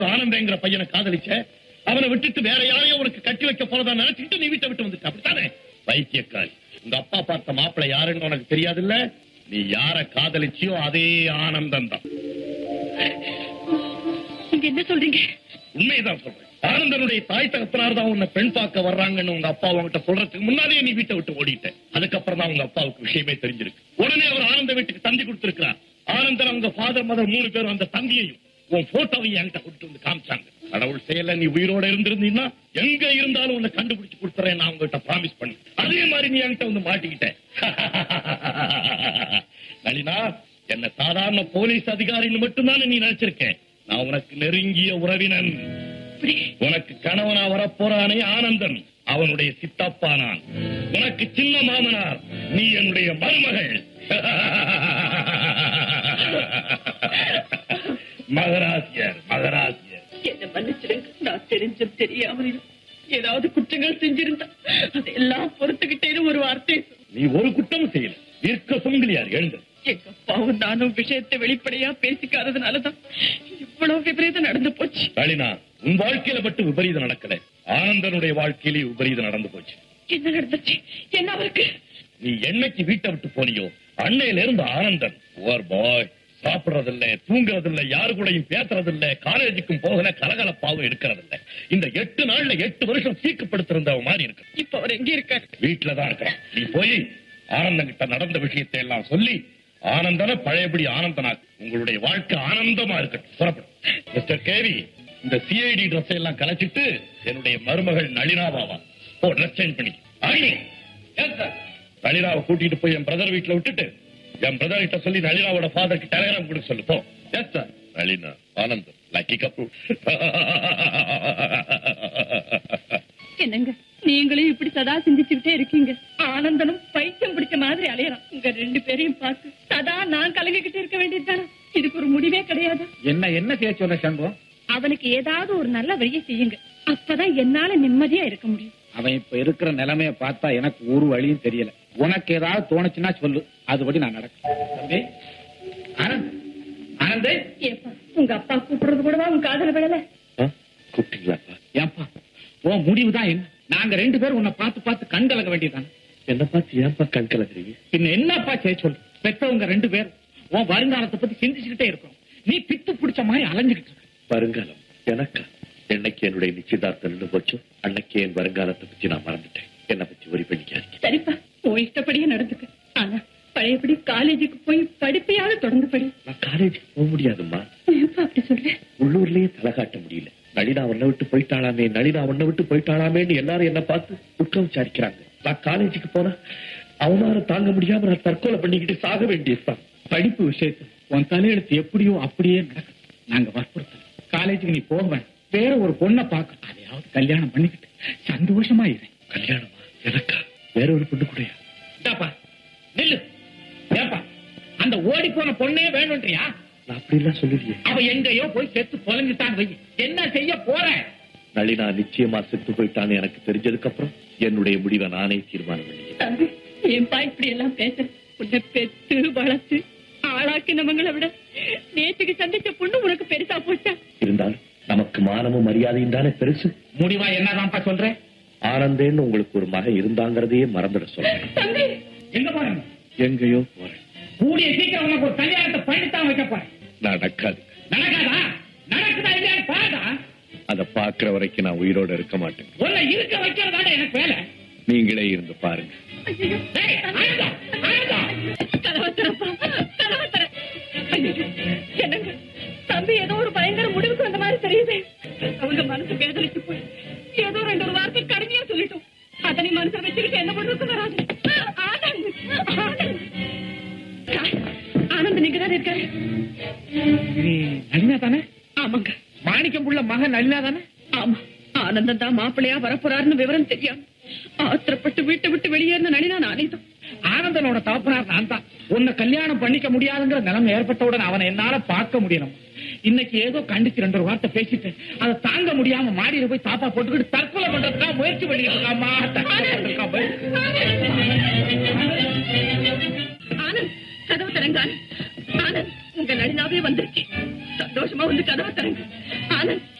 ஆனந்தங்கிற பையனை காதலிச்ச அவனை விட்டுட்டு வேற யாரையோ உனக்கு கட்டி வைக்க போறதா நினைச்சிட்டு நீ வீட்டை விட்டு வந்துட்ட அப்படித்தானே பைத்தியக்காரி உங்க அப்பா பார்த்த மாப்பிள்ளை யாருன்னு உனக்கு தெரியாதுல்ல நீ யார காதலிச்சியோ அதே ஆனந்தம் தான் நீங்க என்ன சொல்றீங்க உண்மைதான் சொல்றேன் ஆனந்தனுடைய தாய் தகப்பனார் தான் உன்னை பெண் பார்க்க வர்றாங்கன்னு உங்க அப்பா உன்கிட்ட சொல்றதுக்கு முன்னாடியே நீ வீட்டை விட்டு ஓடிட்ட அதுக்கப்புறம் தான் உங்க அப்பாவுக்கு விஷயமே தெரிஞ்சிருக்கு உடனே அவர் ஆனந்த வீட்டுக்கு தந்தி கொடுத்திருக்கிறார் ஆனந்தன் அவங்க ஃபாதர் மதர் மூணு பேரும் அந்த தந்தியையும் உன் போட்டோவையும் என்கிட்ட கொண்டு வந்து காமிச்சாங்க கடவுள் செயல நீ உயிரோட இருந்திருந்தீங்கன்னா எங்க இருந்தாலும் உன்னை கண்டுபிடிச்சு கொடுத்துறேன் நான் உங்ககிட்ட ப்ராமிஸ் பண்ணி அதே மாதிரி நீ என்கிட்ட வந்து மாட்டிக்கிட்ட நளினா என்ன சாதாரண போலீஸ் அதிகாரின்னு மட்டும்தானே நீ நினைச்சிருக்கேன் நான் உனக்கு நெருங்கிய உறவினன் உனக்கு கணவனா வரப்போறானே ஆனந்தன் அவனுடைய சித்தப்பா நான் உனக்கு சின்ன மாமனார் நீ என்னுடைய மருமகள் மகராசியர் மகராசியர் என்ன மன்னிச்சிடுங்க நான் தெரிஞ்சும் தெரியாமலையும் ஏதாவது குற்றங்கள் செஞ்சிருந்தா அதெல்லாம் பொறுத்துக்கிட்டேன்னு ஒரு வார்த்தை சொல்லு. நீ ஒரு குற்றமும் செய்யல இருக்க சுங்கிலியார் எழுந்து எங்க அப்பாவும் நானும் விஷயத்தை வெளிப்படையா பேசிக்காததுனாலதான் இவ்வளவு விபரீதம் நடந்து போச்சு நளினா உன் வாழ்க்கையில மட்டும் விபரீதம் நடக்கல ஆனந்தனுடைய வாழ்க்கையிலே விபரீதம் நடந்து போச்சு என்ன நடந்துச்சு என்ன அவருக்கு நீ என்னைக்கு வீட்டை விட்டு போனியோ அன்னையில இருந்து ஆனந்தன் ஓர் பாய் சாப்பிடுறதில்ல தூங்குறதில்ல யாரு கூடயும் பேசுறதில்ல காலேஜுக்கும் போகல கலகலப்பாவும் இருக்கிறதில்ல இந்த எட்டு நாள்ல எட்டு வருஷம் சீக்குப்படுத்திருந்த மாதிரி இருக்கு இப்ப அவர் எங்க இருக்காரு வீட்டுல தான் இருக்கிறான் நீ போய் ஆனந்தன் கிட்ட நடந்த விஷயத்தை எல்லாம் சொல்லி ஆனந்தன பழையபடி ஆனந்தனா உங்களுடைய வாழ்க்கை ஆனந்தமா இருக்கட்டும் புறப்படும் மிஸ்டர் கேவி இந்த சிஐடி ட்ரெஸ் எல்லாம் கலைச்சிட்டு என்னுடைய மருமகள் நளினாவாவா ஓ ட்ரெஸ் சேஞ்ச் பண்ணி ஆகினி நளினாவை கூட்டிட்டு போய் என் பிரதர் வீட்டுல விட்டுட்டு என் பிரதர் கிட்ட சொல்லி நளினாவோட ஃபாதருக்கு டெலிகிராம் கொடுக்க சொல்லு போ எஸ் சார் நளினா ஆனந்தம் லக்கி கப்பு என்னங்க நீங்களும் இப்படி சதா சிந்திச்சுக்கிட்டே இருக்கீங்க ஆனந்தனும் பைத்தியம் பிடிச்ச மாதிரி அலையறான் உங்க ரெண்டு பேரையும் பார்த்து சதா நான் கலங்கிக்கிட்டு இருக்க வேண்டியதுதானே இதுக்கு ஒரு முடிவே கிடையாது என்ன என்ன செய்ய சொல்ல சண்பம் அவனுக்கு ஏதாவது ஒரு நல்ல வழியை செய்யுங்க அப்பதான் என்னால நிம்மதியா இருக்க முடியும் அவன் இப்ப இருக்கிற நிலைமைய பார்த்தா எனக்கு ஒரு வழியும் தெரியல உனக்கு ஏதாவது தோணுச்சுன்னா சொல்லு அதுபடி நான் நடக்கிறேன் தம்பி ஆனந்த் ஆனந்தே ஏப்பா உங்க அப்பா கூப்பிடுறது கூடவா உன் காதல விழல கூப்பிட்டீங்களாப்பா ஏன்பா உன் முடிவுதான் என்ன நாங்க ரெண்டு பேரும் உன்னை பார்த்து பார்த்து கண் கலங்க வேண்டியதானே என்ன பார்த்து ஏன்பா கண் கலக்குறீங்க பின்ன என்னப்பா செய்ய சொல்லு பெற்றவங்க ரெண்டு பேரும் உன் வருங்காலத்தை பத்தி சிந்திச்சுக்கிட்டே இருக்கோம் நீ பித்து பிடிச்ச மாதிரி அலைஞ்சுக்கிட்டு இருக்க வருங்காலம் எனக்கா என்னைக்கு என்னுடைய நிச்சயதார்த்தம் நின்று போச்சோ அன்னைக்கு என் வருங்காலத்தை பத்தி நான் மறந்துட்டேன் என்ன பத்தி ஒரி பண்ணிக்காதீங்க சரிப்பா உன் இஷ்டப்படியே நடந்துக்க ஆனா பழையபடி காலேஜுக்கு போய் படிப்பையாவது தொடர்ந்து படி நான் காலேஜுக்கு போக முடியாதும்மா ஏப்பா அப்படி சொல்ற உள்ளூர்லயே தலை காட்ட முடியல நளினா உன்னை விட்டு போயிட்டாளாமே நளினா உன்னை விட்டு போயிட்டாளாமேன்னு எல்லாரும் என்ன பார்த்து குற்றம் விசாரிக்கிறாங்க நான் காலேஜுக்கு போனா அவமானம் தாங்க முடியாம நான் தற்கொலை பண்ணிக்கிட்டு சாக வேண்டியதுதான் படிப்பு விஷயத்துல உன் தலையெழுத்து எப்படியோ அப்படியே நடக்கும் நாங்க வற்புறுத்தல காலேஜுக்கு நீ போக வேண்டாம் வேற ஒரு பொண்ணை பார்க்க அதையாவது கல்யாணம் பண்ணிக்கிட்டு சந்தோஷமா இரு கல்யாணமா எனக்கா வேற ஒரு பொண்ணு கூடயா இந்தாப்பா, நில்லு ஏப்பா அந்த ஓடி போன பொண்ணே வேணும்ன்றியா நான் அப்படி எல்லாம் சொல்லலையே அவ எங்கேயோ போய் செத்து தொலைஞ்சுட்டான் வை என்ன செய்ய போற நளினா நிச்சயமா செத்து போயிட்டான்னு எனக்கு தெரிஞ்சதுக்கு அப்புறம் என்னுடைய முடிவை நானே தீர்மானம் பண்ணிக்கிறேன் தம்பி ஏன்பா இப்படி எல்லாம் பேச உன்னை பெத்து வளர்த்து ஆளாக்கினவங்களை விட நேற்றுக்கு சந்திச்ச பொண்ணு உனக்கு பெருசா போச்சா இருந்தாலும் நமக்கு மானமும் மரியாதையும் தானே பெருசு முடிவா என்னதான்ப்பா சொல்ற ஆனந்தேன்னு உங்களுக்கு ஒரு மகன் இருந்தாங்கிறதையே மறந்துட சொல்றேன் தம்பி எங்க போறேன் எங்கேயோ போறேன் கூடிய சீக்கிரம் உனக்கு ஒரு கல்யாணத்தை பண்ணித்தான் வைக்க போறேன் நடக்காது நடக்காதா நடக்குதா இல்லையா பாருடா அதை பாக்குற வரைக்கும் நான் உயிரோட இருக்க மாட்டேன் உன்னை இருக்க வைக்கிறதாட எனக்கு வேலை நீங்களே இருந்து பாருங்க ஐயையோ. டேய், ஆனந்தா, ஆனந்தா. கதவை திறப்பா, கதவை திற. ஐயையோ, என்னங்க தம்பி ஏதோ ஒரு பயங்கர முடிவுக்கு வந்த மாதிரி தெரியுது அவங்க மனசு வேதனைச்சு போய் ஏதோ ரெண்டு ஒரு வார்த்தை கடுமையா சொல்லிட்டோம் அதை நீ மனசுல வச்சுக்கிட்டு என்ன பண்றது வராது ஆனந்த் ஆனந்த் சார், ஆனந்த் நீங்க தான் இருக்காரு நீ நளினா தானே ஆமாங்க மாணிக்கம் புள்ள மகன் நளினா தானே ஆமா ஆனந்தம் தான் மாப்பிள்ளையா வரப்போறாருன்னு விவரம் தெரியாம ஆத்திரப்பட்டு வீட்டை விட்டு வெளியேறின நளினா நானே தான் ஆனந்தனோட தகப்பனார் நான் தான் உன்னை கல்யாணம் பண்ணிக்க முடியாதுங்கிற நிலைமை ஏற்பட்டவுடன் அவனை என்னால பார்க்க முடியணும் இன்னைக்கு ஏதோ கண்டிச்சு ரெண்டு ஒரு வார்த்தை பேசிட்டு அதை தாங்க முடியாம மாடியில போய் தாப்பா போட்டுக்கிட்டு தற்கொலை பண்றதுக்காக முயற்சி பண்ணிட்டு இருக்காமா தற்கொலை பண்றதுக்காக முயற்சி- ஆனந்த் கதவு திறங்க ஆனந்த் உங்க நளினாவே வந்திருக்கேன் சந்தோஷமா வந்து கதவை தரங்க ஆனந்த்